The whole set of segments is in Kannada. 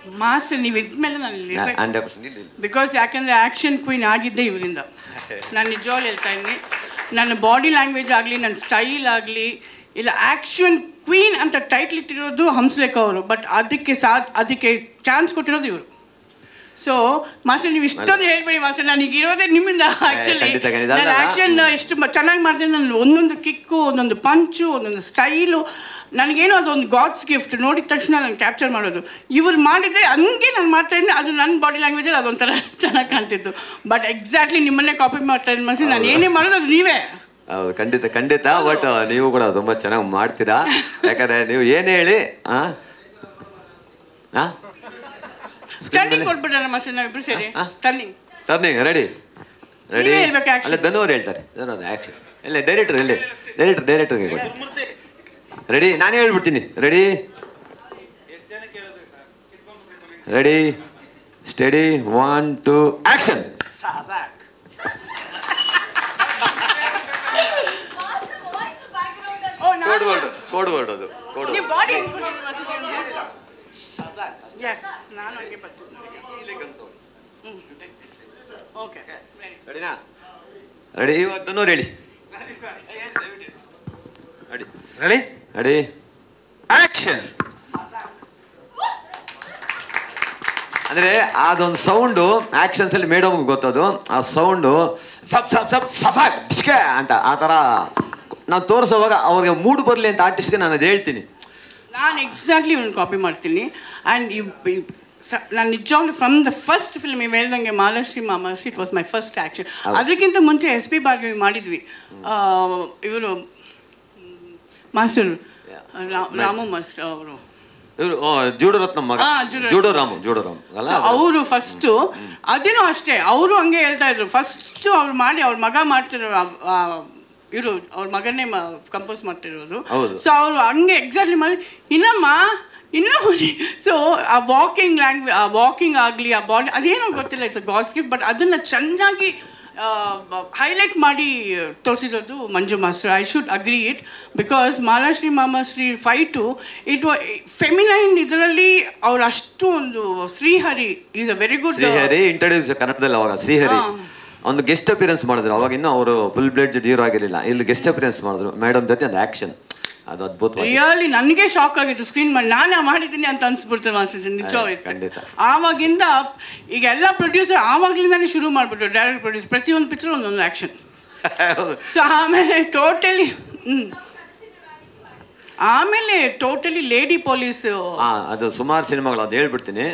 ಮಾಸ್ಟರ್ ನೀವು ಇದ್ಮೇಲೆ ನಾನು ಇಲ್ಲಿ ಇರ್ಬೇಕು. ಹಂಡ್ರೆಡ್ ಪರ್ಸೆಂಟ್ ಇಲ್ಲಿ ಬಿಕಾಸ್ ಯಾಕಂದರೆ ಆ್ಯಕ್ಷನ್ ಕ್ವೀನ್ ಆಗಿದ್ದೆ ಇವರಿಂದ ನಾನು ನಿಜವಾಗ್ಲೂ ಹೇಳ್ತಾ ಇದ್ದೀನಿ ನನ್ನ ಬಾಡಿ ಲ್ಯಾಂಗ್ವೇಜ್ ಆಗಲಿ ನನ್ನ ಸ್ಟೈಲ್ ಆಗಲಿ ಇಲ್ಲ ಆ್ಯಕ್ಷನ್ ಕ್ವೀನ್ ಅಂತ ಟೈಟ್ಲ್ ಇಟ್ಟಿರೋದು ಹಂಸಲೇಖ ಅವರು ಬಟ್ ಅದಕ್ಕೆ ಸಾ ಅದಕ್ಕೆ ಚಾನ್ಸ್ ಕೊಟ್ಟಿರೋದು ಇವರು ಸೊ ಮಾಸ್ಟರ್ ನೀವು ಇಷ್ಟೊಂದು ಹೇಳ್ಬೇಡಿ ಮಾಸ್ಟರ್ ನನಗೆ ಇರೋದೇ ನಿಮ್ಮಿಂದ ಆ್ಯಕ್ಚುಲಿ ಖಂಡಿತ, ಖಂಡಿತ. ನಾನು ಅಲ್ಲ, ಆ್ಯಕ್ಷನ್ ಎಷ್ಟು ಚೆನ್ನಾಗಿ ಮಾಡ್ತೀನಿ ನಾನು ಒಂದೊಂದು ಕಿಕ್ಕು ಒಂದೊಂದು ಪಂಚು ಒಂದೊಂದು ಸ್ಟೈಲು ನನಗೇನೋ ಅದೊಂದು ಗಾಡ್ಸ್ ಗಿಫ್ಟ್ ನೋಡಿದ ತಕ್ಷಣ ನಾನು ಕ್ಯಾಪ್ಚರ್ ಮಾಡೋದು ಇವ್ರು ಮಾಡಿದರೆ ಹಂಗೆ ನಾನು ಮಾಡ್ತಾ ಇದ್ದೀನಿ ಅದು ನನ್ನ ಬಾಡಿ ಲ್ಯಾಂಗ್ವೇಜಲ್ಲಿ ಅದೊಂಥರ ಚೆನ್ನಾಗಿ ಕಾಣ್ತಿತ್ತು ಬಟ್ ಎಕ್ಸಾಕ್ಟ್ಲಿ ನಿಮ್ಮನ್ನೇ ಕಾಪಿ ಮಾಡ್ತಾ ಇದ್ದೀನಿ ಮನಸ್ಸು ನಾನು ಏನೇ ಮಾಡೋದು ಅದು ನೀವೇ ಹೌದು ಖಂಡಿತ ಖಂಡಿತ ಬಟ್ ನೀವು ಕೂಡ ತುಂಬಾ ಚೆನ್ನಾಗಿ ಮಾಡ್ತೀರಾ ಯಾಕಂದ್ರೆ ನೀವು ಏನೇ ಹೇಳಿ ಆ ಆ ಟರ್ನಿಂಗ್ ಕೊಟ್ಬಿಟ್ರೆ ಮನಸ್ಸು ನಾವಿಬ್ರು ಸೇರಿ ಆ? ಟರ್ನಿಂಗ್ ಟರ್ನಿಂಗ್ ರೆಡಿ ರೆಡಿ ನೀವೇ ಹೇಳ್ಬೇಕು action. ಅಲ್ಲ ಧನು ಅವ್ರು ಹೇಳ್ತಾರೆ ಧನು ಅವ್ರು ಆ್ಯಕ್ಷನ್ ಇಲ್ಲ ಡೈರೆಕ್ಟರ್ ಇಲ್ಲಿ ಡೈರೆಕ್ಟರ್ ಡೈರೆಕ್ಟರ್ಗೆ ಕೊಡಿ ರೆಡಿ ನಾನೇ ಹೇಳ್ಬಿಡ್ತೀನಿ ready ready steady one two action oh code ನಾನು ವರ್ಡ್ ಕೋಡ್ ವರ್ಡ್ ಅದು ಕೋಡ್ ನೀವು ಬಾಡಿ ಎಸ್ ನಾನು ಹಂಗೆ ಬರ್ತೀನಿ ಓಕೆ ರೆಡಿನಾ ರೆಡಿ ಇವತ್ತು ಹೇಳಿ ರೆಡಿ ರೆಡಿ ರೆಡಿ ಆಕ್ಷನ್ ಅಂದ್ರೆ ಅದೊಂದು ಸೌಂಡು ಆಕ್ಷನ್ಸ್ ಅಲ್ಲಿ ಮೇಡಮ್ ಗೊತ್ತದು ಆ ಸೌಂಡು ಸಪ್ ಸಪ್ ಸಪ್ ಸಸಾಕ್ ಡಿಸ್ಕೆ ಅಂತ ಆ ಥರ ನಾವು ತೋರಿಸೋವಾಗ ಅವ್ರಿಗೆ ಮೂಡ್ ಬರಲಿ ಅಂತ ಆರ್ಟಿಸ್ಟ್ಗೆ ನಾನು ಅದು ಹೇಳ್ತೀನಿ ನಾನು ಎಕ್ಸಾಕ್ಟ್ಲಿ ಒಂದು ಕಾಪಿ ಮಾಡ್ತೀನಿ ಆ್ಯಂಡ್ ನಾನು ನಿಜವಾಗ್ಲೂ ಫ್ರಮ್ ದ ಫಸ್ಟ್ ಫಿಲ್ಮ್ ನೀವು ಹೇಳ್ದಂಗೆ Malashree Mamashree it was my first action ಅದಕ್ಕಿಂತ ಮುಂಚೆ ಎಸ್ ಪಿ ಭಾರ್ಗವಿ ಮಾಡಿದ್ವಿ ಇವರು ಮಾಸ್ಟರ್ ರಾಮು ಮಾಸ್ಟರ್ ಅವರು ಇವರು ಜೂಡು ರತ್ನಂ ಮಗ ಆ, ಜೂಡು ಜೂಡು ರಾಮು ಜೂಡು ರಾಮ್ ಅಲ್ಲ ಅವರು ಫಸ್ಟು ಅದೇನೂ ಅಷ್ಟೇ ಅವರು ಹಂಗೆ ಹೇಳ್ತಾ ಇದ್ರು ಫಸ್ಟು ಅವ್ರು ಮಾಡಿ ಅವ್ರ ಮಗ ಮಾಡ್ತಿರೋ ಇವರು ಅವ್ರ ಮಗನ್ನೇ ಕಂಪೋಸ್ ಮಾಡ್ತಿರೋದು ಹೌದು. ಸೊ ಅವರು ಹಂಗೆ ಎಕ್ಸಾಕ್ಟ್ಲಿ ಮಾಡಿ ಇನ್ನಮ್ಮ ಇನ್ನೂ ಸೊ ಆ ವಾಕಿಂಗ್ ಲ್ಯಾಂಗ್ವೇಜ್ ಆ ವಾಕಿಂಗ್ ಆಗಲಿ ಆ ಬಾಡಿ ಅದೇನೋ ಗೊತ್ತಿಲ್ಲ ಇಟ್ಸ್ ಗಾಡ್ಸ್ ಗಿಫ್ಟ್ ಬಟ್ ಅದನ್ನು ಚೆನ್ನಾಗಿ ಹೈಲೈಟ್ ಮಾಡಿ ತೋರಿಸಿರೋದು Manju master I should agree it because Malashree Mamashree fight it feminine ಇದರಲ್ಲಿ ಅವ್ರು ಅಷ್ಟು ಒಂದು Srihari is a very good Srihari introduce ಕನ್ನಡದಲ್ಲಿ ಅವಾಗ ಶ್ರೀಹರಿ ಒಂದು ಗೆಸ್ಟ್ ಅಪಿಯರೆನ್ಸ್ ಮಾಡಿದ್ರು ಅವಾಗ ಇನ್ನೂ ಅವರು ಫುಲ್ ಬ್ಲೇಡ್ ಹೀರೋ ಆಗಿರಲಿಲ್ಲ ಇಲ್ಲಿ ಗೆಸ್ಟ್ ಅಪಿಯರೆನ್ಸ್ ಮಾಡಿದ್ರು ಮೇಡಮ್ ಜೊತೆ ಒಂದು ಆಕ್ಷನ್ ಅದು ಅದ್ಭುತವಾಗಿ ರಿಯಲಿ ನನಗೆ ಶಾಕ್ ಆಗಿತ್ತು ಸ್ಕ್ರೀನ್ ಮಾಡಿ ನಾನೇ ಮಾಡಿದ್ದೀನಿ ಅಂತ ಅನ್ಸ್ಬಿಡ್ತು ಮಾಸ್ಟರ್ ನಿಜ ಖಂಡಿತ. ಆವಾಗಿಂದ ಈಗ ಎಲ್ಲ ಪ್ರೊಡ್ಯೂಸರ್ ಆವಾಗ್ಲಿಂದಾನೇ ಶುರು ಮಾಡಿಬಿಟ್ರು ಡೈರೆಕ್ಟ್ ಪ್ರೊಡ್ಯೂಸ್ ಪ್ರತಿಯೊಂದು ಪಿಕ್ಚರ್ ಒಂದೊಂದು ಆ್ಯಕ್ಷನ್ ಸೊ ಆಮೇಲೆ ಟೋಟಲಿ ಹ್ಞೂ ಆಮೇಲೆ ಟೋಟಲಿ ಲೇಡಿ ಪೊಲೀಸ್ ಆ, ಅದು ಸುಮಾರು ಸಿನಿಮಾಗಳು ಅದು ಹೇಳ್ಬಿಡ್ತೀನಿ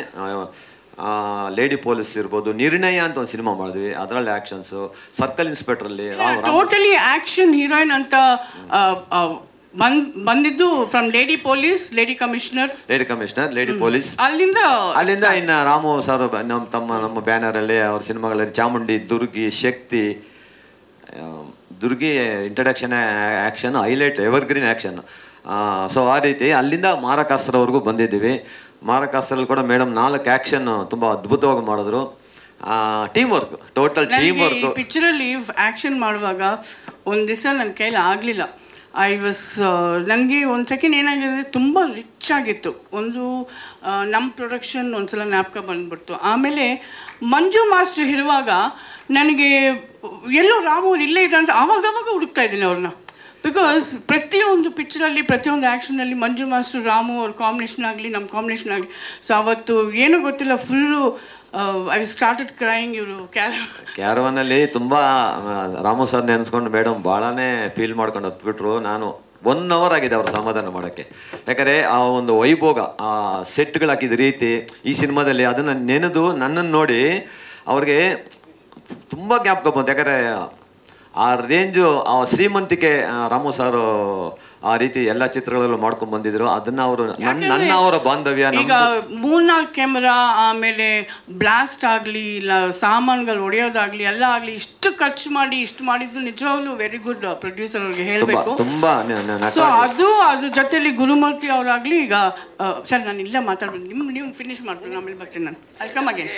ಲೇಡಿ ಪೊಲೀಸ್ ಇರ್ಬೋದು ನಿರ್ಣಯ ಅಂತ ಒಂದು ಸಿನಿಮಾ ಮಾಡಿದ್ವಿ ಅದರಲ್ಲಿ ಆಕ್ಷನ್ಸು ಸರ್ಕಲ್ ಇನ್ಸ್ಪೆಕ್ಟ್ರಲ್ಲಿ ಟೋಟಲಿ ಆಕ್ಷನ್ ಹೀರೋಯಿನ್ ಅಂತ ಆ, ಆ, ಬಂದ್ ಬಂದಿದ್ದು from lady police lady commissioner lady commissioner lady police ಅಲ್ಲಿಂದ ಅಲ್ಲಿಂದ ಇನ್ನು ರಾಮು ಸರ್ ನಮ್ಮ ತಮ್ಮ ನಮ್ಮ ಬ್ಯಾನರಲ್ಲಿ ಅವ್ರ ಸಿನಿಮಾಗಳಲ್ಲಿ ಚಾಮುಂಡಿ ದುರ್ಗಿ ಶಕ್ತಿ ಆ, Durgi introduction action highlight evergreen action so ಆ ರೀತಿ ಅಲ್ಲಿಂದ ಮಾರಕಾಸ್ತ್ರವರೆಗೂ ಬಂದಿದ್ದೀವಿ ಮಾರಕಾಸ್ತ್ರಲ್ಲಿ ಕೂಡ ಮೇಡಮ್ ನಾಲ್ಕು ಆ್ಯಕ್ಷನ್ ತುಂಬ ಅದ್ಭುತವಾಗಿ ಮಾಡಿದ್ರು ಟೀಮ್ ವರ್ಕ್ ಟೋಟಲ್ ಟೀಮ್ ನನಗೆ ಈ ವರ್ಕ್ ಪಿಕ್ಚರಲ್ಲಿ ಆ್ಯಕ್ಷನ್ ಮಾಡುವಾಗ ಒಂದು ದಿವಸ ನನ್ನ ಕೈಲಿ ಆಗಲಿಲ್ಲ ಐ ವಾಸ್ ನನಗೆ ಒಂದು ಸೆಕೆಂಡ್ ಏನಾಗಿದೆ ತುಂಬ ರಿಚ್ ಆಗಿತ್ತು ಒಂದು ಆ, ನಮ್ಮ ಪ್ರೊಡಕ್ಷನ್ ಒಂದ್ಸಲ ಜ್ಞಾಪಕ ಬಂದ್ಬಿಡ್ತು ಆಮೇಲೆ ಮಂಜು ಮಾಸ್ಟರ್ ಇರುವಾಗ ನನಗೆ ಎಲ್ಲೋ ರಾಮು ಅವ್ರು ಇಲ್ಲೇ ಇದ್ದಾರೆ ಅಂತ ಆವಾಗ ಆವಾಗ ಹುಡುಕ್ತಾ ಇದ್ದೀನಿ ಅವ್ರನ್ನ ಬಿಕಾಸ್ ಪ್ರತಿಯೊಂದು ಪಿಕ್ಚರಲ್ಲಿ ಪ್ರತಿಯೊಂದು ಆ್ಯಕ್ಷನಲ್ಲಿ ಮಂಜು ಮಾಸ್ಟರ್ ರಾಮು ಅವ್ರ ಕಾಂಬಿನೇಷನ್ ಆಗಲಿ ನಮ್ಮ ಕಾಂಬಿನೇಷನ್ ಆಗಲಿ ಸೊ ಅವತ್ತು ಏನೂ ಗೊತ್ತಿಲ್ಲ ಫುಲ್ಲು ಐ ಸ್ಟಾರ್ಟೆಡ್ ಕ್ರೈಯಿಂಗ್ ಇವರು ಕ್ಯಾರ ಕ್ಯಾರವನಲ್ಲಿ ತುಂಬ ರಾಮು ಸರ್ ನೆನೆಸ್ಕೊಂಡು ಮೇಡಮ್ ಭಾಳನೇ ಫೀಲ್ ಮಾಡ್ಕೊಂಡು ಹತ್ಬಿಟ್ರು ನಾನು ಒನ್ ಅವರ್ ಆಗಿದೆ ಅವ್ರ ಸಮಾಧಾನ ಮಾಡೋಕ್ಕೆ ಯಾಕಂದರೆ ಆ ಒಂದು ವೈಭೋಗ ಆ ಸೆಟ್ಗಳು ಹಾಕಿದ ರೀತಿ ಈ ಸಿನಿಮಾದಲ್ಲಿ ಅದನ್ನು ನೆನೆದು ನನ್ನನ್ನು ನೋಡಿ ಅವ್ರಿಗೆ ತುಂಬ ಜ್ಞಾಪಕ ಬಂತು ಯಾಕಂದರೆ ಆ ರೇಂಜು ಆ ಶ್ರೀಮಂತಿಕೆ ಆ, ರಾಮು ಸರ್ ಆ ರೀತಿ ಎಲ್ಲ ಚಿತ್ರಗಳಲ್ಲೂ ಮಾಡ್ಕೊಂಡು ಬಂದಿದ್ರು ಅದನ್ನ ಅವರು ನನ್ನ ನನ್ನ ಅವರ ಬಾಂಧವ್ಯ ಈಗ ಮೂರ್ನಾಲ್ಕು ಕ್ಯಾಮ್ರಾ ಆಮೇಲೆ ಬ್ಲಾಸ್ಟ್ ಆಗಲಿ ಇಲ್ಲ ಸಾಮಾನುಗಳು ಹೊಡೆಯೋದಾಗ್ಲಿ ಎಲ್ಲ ಆಗಲಿ ಇಷ್ಟು ಖರ್ಚು ಮಾಡಿ ಇಷ್ಟು ಮಾಡಿದ್ದು ನಿಜವಾಗ್ಲೂ ವೆರಿ ಗುಡ್ ಪ್ರೊಡ್ಯೂಸರ್ ಅವ್ರಿಗೆ ತುಂಬ ಹೇಳಬೇಕು ತುಂಬ ನ- ನ- ನಟ ಸೊ ಅದು ಅದ್ರ ಜೊತೆಲಿ ಗುರುಮೂರ್ತಿ ಅವರಾಗಲಿ ಈಗ ಸರ್ ನಾನು ಇಲ್ಲೇ ಮಾತಾಡ್ಬೇಕು ನಿಮ್ಮ ನೀವು ಫಿನಿಶ್ ಮಾಡ್ತೀನಿ ಆಮೇಲೆ ಬರ್ತೀನಿ ನಾನು ಅಲ್ಲಿ ಕಮ್ ಅಗೇನ್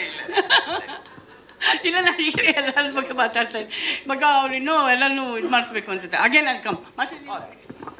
ಇಲ್ಲ ನಾನು ಈಗ ಎಲ್ಲರ ಬಗ್ಗೆ ಮಾತಾಡ್ತಾ ಇದ್ದೀನಿ ಇವಾಗ ಅವ್ರು ಇನ್ನೂ ಎಲ್ಲನೂ ಇದು ಮಾಡಿಸ್ಬೇಕು ಅನ್ಸುತ್ತೆ ಅಗೇನ್ ಅಲ್ಲಿ ಕಮ್